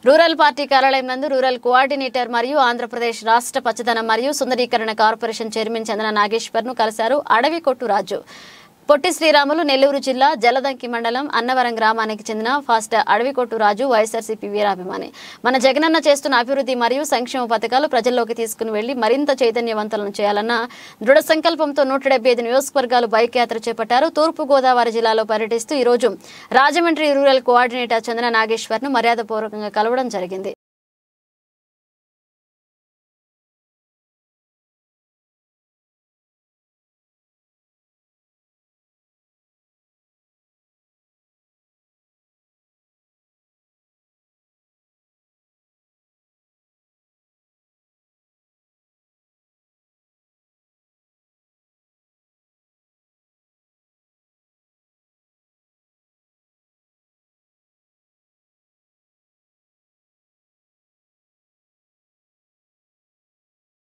rural party కార్యాలయం నందు rural coordinator మరియు ఆంధ్రప్రదేశ్ రాష్ట్ర పచ్చదనం మరియు సుందరీకరణ కార్పొరేషన్ చైర్మన్ చందన నాగేశ్వర్ ను కలిశారు అడవి కొట్టు రాజు పొట్టి శ్రీరాములు నెల్లూరు జిల్లా జలదంకి మండలం అన్నవరం గ్రామానికి చెందిన ఫాస్ట్ అడవికొట్టు రాజు వైఎస్ఆర్సీపీ వీరాభిమాని మన జగనన్న చేస్తున్న అభివృద్ధి మరియు సంక్షేమ పథకాలు ప్రజల్లోకి తీసుకుని వెళ్లి మరింత చైతన్యవంతులను చేయాలన్న దృఢ సంకల్పంతో నూట డెబ్బై ఐదు నియోజకవర్గాలు బైక్ యాత్ర చేపట్టారు తూర్పు గోదావరి జిల్లాలో పర్యటిస్తూ ఈ రోజు రాజమండ్రి రూరల్ కోఆర్డినేటర్ చందన నాగేశ్వర్ ను మర్యాదపూర్వకంగా కలవడం జరిగింది